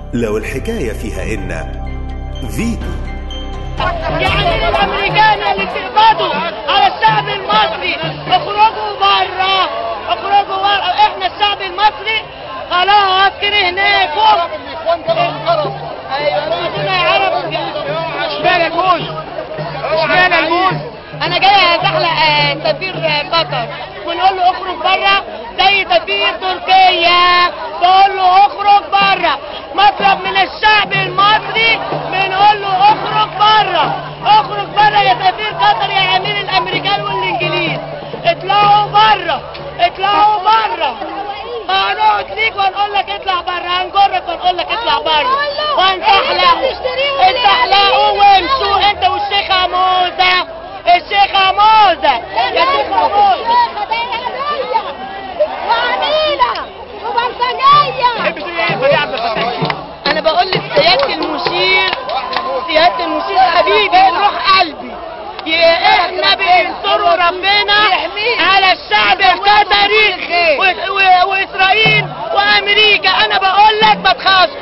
لو الحكاية فيها إن فيتو يعني الامريكان اللي بتقبضوا على الشعب المصري اخرجوا بره اخرجوا بره احنا الشعب المصري خلاص كرهناكم ايوه ربنا يعرف اشمعنى الموز اشمعنى الموز انا جاي ازحلق آه، سفير آه، قطر ونقول له اخرج بره زي سفير تركيا بقول له اخرج بره مطلب من الشعب المصري بنقول له اخرج بره اخرج بره يا سفير قطر يا عميل الامريكان والانجليز اطلعوا بره اطلعوا بره هنقعد ليك ونقول لك اطلع بره هنجرك ونقول لك اطلع بره وهنسحلق اتسحلقوا وامشوا انت والشيخه موزه الشيخه موزه يا شيخه موزه وعميلة وبلطجية انا بقول لك سياده المشير سياده المشير حبيبي وروح قلبي يا احنا بينصروا ربنا على الشعب القطري و- و- واسرائيل وامريكا انا بقول لك ما تخافش